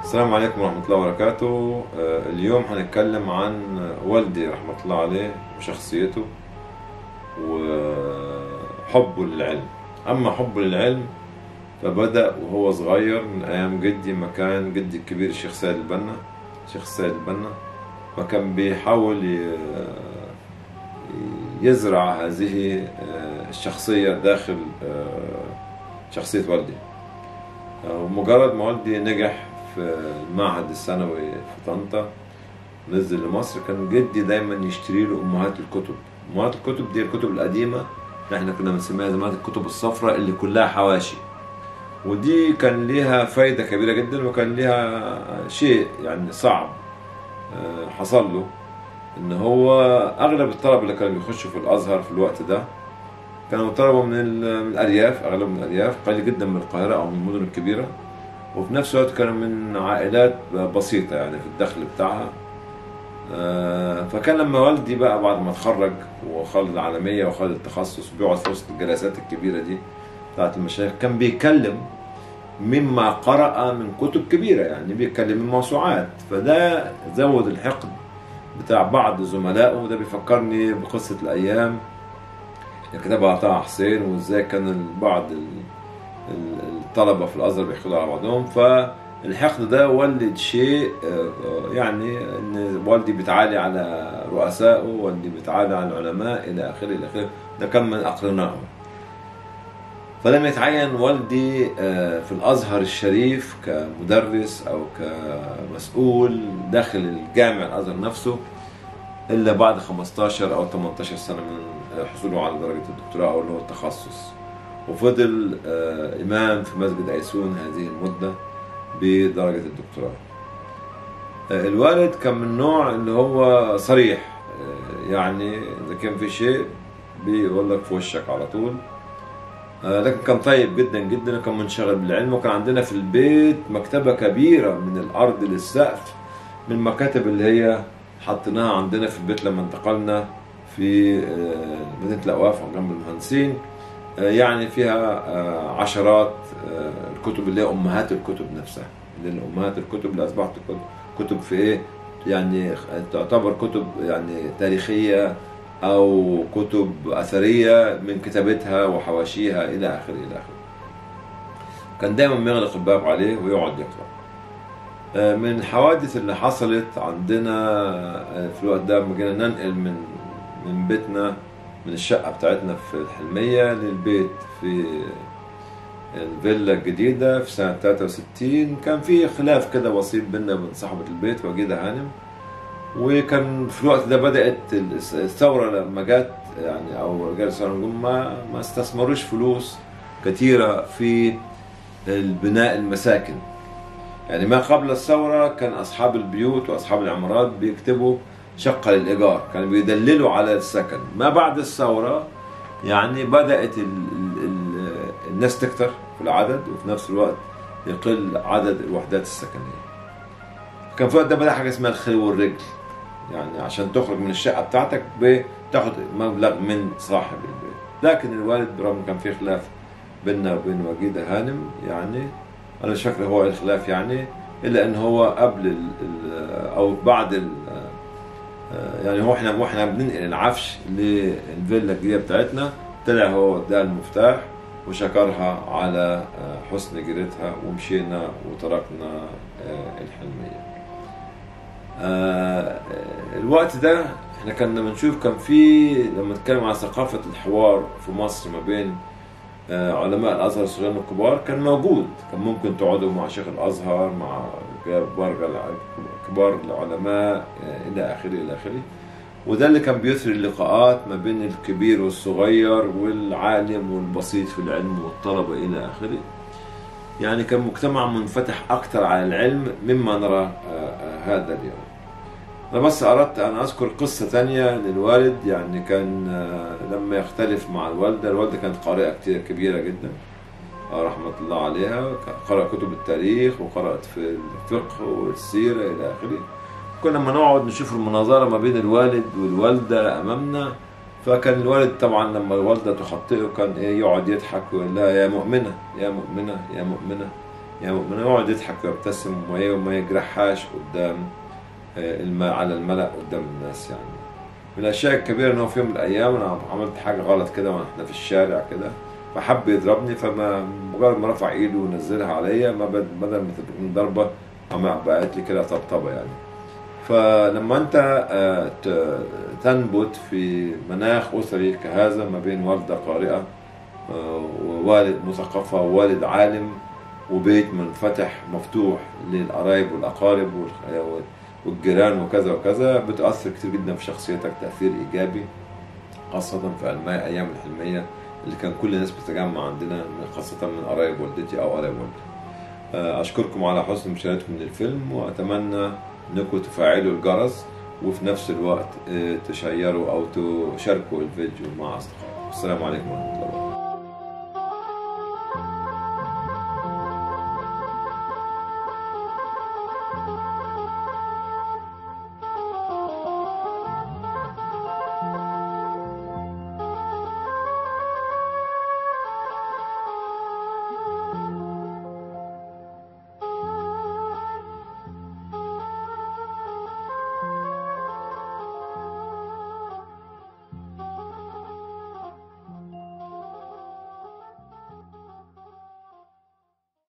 السلام عليكم ورحمة الله وبركاته آه، اليوم هنتكلم عن والدي رحمة الله عليه وشخصيته وحبه للعلم أما حبه للعلم فبدأ وهو صغير من أيام جدي ما كان جدي الكبير الشيخ سيد البنا الشيخ سيد البنا ما كان بيحاول ي- يزرع هذه آه، الشخصية داخل آه، شخصية والدي ومجرد ما والدي نجح في المعهد الثانوي في طنطا نزل لمصر كان جدي دايما يشتري له امهات الكتب امهات الكتب دي الكتب القديمه اللي احنا كنا بنسميها زمان الكتب الصفراء اللي كلها حواشي ودي كان ليها فايده كبيره جدا وكان ليها شيء يعني صعب آه، حصل له ان هو اغلب الطلبه اللي كانوا بيخشوا في الازهر في الوقت ده كانوا طلبه من ال- من الارياف اغلبهم من الارياف قليل جدا من القاهره او من المدن الكبيره وفي نفس الوقت كانوا من عائلات بسيطه يعني في الدخل بتاعها آه، فكان لما والدي بقى بعد ما اتخرج وخد العالميه وخد التخصص بيقعد في وسط الجلسات الكبيره دي بتاعت المشايخ كان بيتكلم مما قرأ من كتب كبيره يعني بيتكلم من موسوعات فده زود الحقد بتاع بعض زملائه وده بيفكرني بقصه الايام اللي كتبها طه حسين وازاي كان بعض ال- ال- الطلبه في الازهر بيحقدوا على بعضهم فالحقد ده ولد شيء آه، آه، يعني ان والدي بيتعالي على رؤسائه والدي بيتعالي على العلماء الى اخره الى اخره ده كان من اقرنائه فلما يتعين والدي آه، في الازهر الشريف كمدرس او كمسؤول داخل الجامع الازهر نفسه الا بعد 15 او 18 سنه من حصوله على درجه الدكتوراه او اللي هو التخصص وفضل آه، امام في مسجد ايسون هذه المده بدرجه الدكتوراه آه، الوالد كان من النوع اللي هو صريح آه، يعني اذا كان في شيء بيقول لك في وشك على طول آه، لكن كان طيب جدا جدا وكان منشغل بالعلم وكان عندنا في البيت مكتبه كبيره من الارض للسقف من المكاتب اللي هي حطيناها عندنا في البيت لما انتقلنا في آه، مدينه الاواف جنب المهندسين آه، يعني فيها آه، عشرات آه، الكتب اللي هي امهات الكتب نفسها اللي هي امهات الكتب اللي اصبحت كتب- كتب في ايه يعني تعتبر كتب يعني تاريخيه او كتب اثريه من كتابتها وحواشيها الى اخره الى اخره كان دايما بيغلق الباب عليه ويقعد يقرا آه، من الحوادث اللي حصلت عندنا آه، في الوقت ده لما جينا ننقل من من بيتنا من الشقة بتاعتنا في الحلمية للبيت في الفيلا الجديدة في سنة 63 كان في خلاف كده بسيط بيننا وبين صاحبة البيت وجيدة هانم وكان في الوقت ده بدأت الثورة لما جت يعني أو رجال الثورة جم ما ما استثمروش فلوس كثيرة في البناء المساكن يعني ما قبل الثورة كان أصحاب البيوت وأصحاب العمارات بيكتبوا شقة للإيجار كانوا بيدللوا على السكن ما بعد الثورة يعني بدأت ال ال ال الناس تكتر في العدد وفي نفس الوقت يقل عدد الوحدات السكنية كان في الوقت ده بدأ حاجة اسمها الخلو والرجل يعني عشان تخرج من الشقة بتاعتك بتاخد مبلغ من صاحب البيت لكن الوالد برغم كان في خلاف بيننا وبين وجيدة هانم يعني انا مش فاكر هو إيه الخلاف يعني الا ان هو قبل ال ال او بعد ال يعني هو احنا واحنا بننقل العفش للفيلا الجديده بتاعتنا طلع هو ده المفتاح وشكرها على حسن جيرتها ومشينا وتركنا الحلميه. آه، الوقت ده احنا كنا بنشوف كان في لما نتكلم عن ثقافه الحوار في مصر ما بين آه، علماء الازهر الصغيرين والكبار كان موجود كان ممكن تقعدوا مع شيخ الازهر مع كبار كبار العلماء آه، الى اخره الى اخره وده اللي كان بيثري اللقاءات ما بين الكبير والصغير والعالم والبسيط في العلم والطلبه الى اخره يعني كان مجتمع منفتح اكثر على العلم مما نرى آه، آه، هذا اليوم أنا بس أردت أن أذكر قصة ثانية للوالد يعني كان آه، لما يختلف مع الوالدة الوالدة كانت قارئة كتير كبيرة جدا آه، رحمة الله عليها قرأ كتب التاريخ وقرأت في الفقه والسيرة إلى آخره كنا لما نقعد نشوف المناظرة ما بين الوالد والوالدة أمامنا فكان الوالد طبعا لما الوالدة تخطئه كان إيه يقعد يضحك ويقول لها يا مؤمنة يا مؤمنة يا مؤمنة يعني من يقعد يضحك ويبتسم وما وما يجرحهاش قدام آه، الم- على الملأ قدام الناس يعني من الاشياء الكبيره ان هو في يوم من الايام انا عملت حاجه غلط كده واحنا في الشارع كده فحب يضربني فما مجرد ما رفع ايده ونزلها عليا ما بد- بدل ما تبقى ضربه عم بقت لي كده طبطبه يعني فلما انت آه، ت- تنبت في مناخ اسري كهذا ما بين والده قارئه آه، ووالد مثقفه ووالد عالم وبيت منفتح مفتوح للقرايب والاقارب والخ- والجيران وكذا وكذا بتاثر كتير جدا في شخصيتك تاثير ايجابي خاصه في الماء ايام الحلميه اللي كان كل الناس بتتجمع عندنا خاصه من قرايب والدتي او قرايب والدي آه، اشكركم على حسن مشاهدتكم للفيلم واتمنى انكم تفعلوا الجرس وفي نفس الوقت آه، تشيروا او تشاركوا الفيديو مع اصدقائكم السلام عليكم ورحمه الله